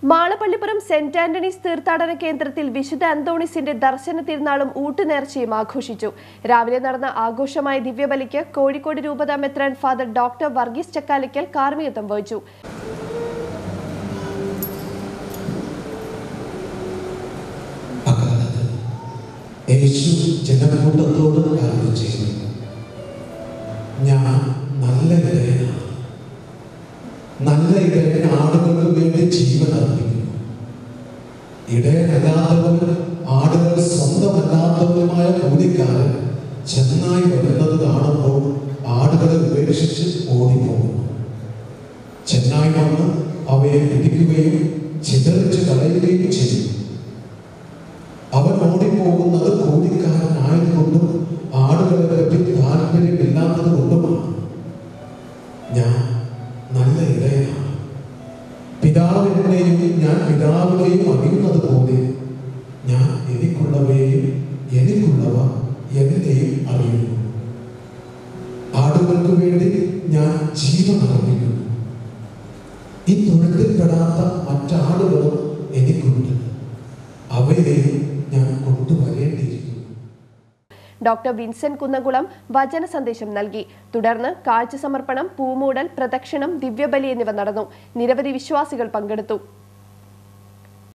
മാളപ്പള്ളിപ്പുറം saint Antony's തീർത്ഥാടന കേന്ദ്രത്തിൽ വിശുദ്ധ അന്തോണിസിന്റെ ദർശന തിരുനാളും ഊട്ടുനേർച്ചയും ആഘോഷിച്ചു രാവിലെ നടന്ന ആഘോഷമായ ദിവ്യബലിക്ക് കോഴിക്കോട് രൂപത മെത്രാൻ ഫാദർ ഡോക്ടർ വർഗീസ് ചക്കാലയ്ക്കൽ കാർമ്മികത്വം വഹിച്ചു അക്കാലത്ത് യേശു ജനക്കൂട്ടത്തോട് കാര്യം ചെയ്തു ഞാൻ നല്ല ഇടയനാണ് നല്ല ഇടയൻ ആടുകൾക്ക് വേണ്ടി ജീവൻ അർപ്പിക്കുന്നു ഇടയനല്ലാത്തവൻ ആടുകൾ സ്വന്തമല്ലാത്തവരുമായ കൂലിക്കാരൻ ചെന്നായി വരുന്നത് കാണുമ്പോൾ ആടുകളെ ഉപേക്ഷിച്ച് ഓടിപ്പോകുന്നു ചെന്നായി വന്ന് അവയെ പിടിക്കുകയും ചിതറിച്ച് കളയുകയും ചെയ്യും അവൻ ഓടിപ്പോകുന്നത് കൂലിക്കാരനായതുകൊണ്ടും ആടുകളെ പറ്റി താല്പര്യമില്ലാത്തത് കൊണ്ടുമാണ് ഞാൻ നല്ല ഇടയനാണ് പിതാവിനെയും ഞാൻ പിതാവിനെയും അറിയുന്നത് പോലെ ഞാൻ എനിക്കുള്ളവയെയും എനിക്കുള്ളവ എന്നെയും അറിയുന്നു ആടുകൾക്ക് വേണ്ടി ഞാൻ ജീവൻ അർപ്പിക്കുന്നു ഈ തൊഴുത്തിൽപ്പെടാത്ത മറ്റാടുകളും എനിക്കുണ്ട് അവയെയും ഞാൻ കൊണ്ടുവരേണ്ടിയിരിക്കുന്നു ഡോക്ടർ വിൻസെന്റ് കുന്നംകുളം വചന സന്ദേശം നൽകി തുടർന്ന് കാഴ്ച സമർപ്പണം പൂമൂടൽ പ്രദക്ഷിണം ദിവ്യബലി എന്നിവ നടന്നു നിരവധി വിശ്വാസികൾ പങ്കെടുത്തു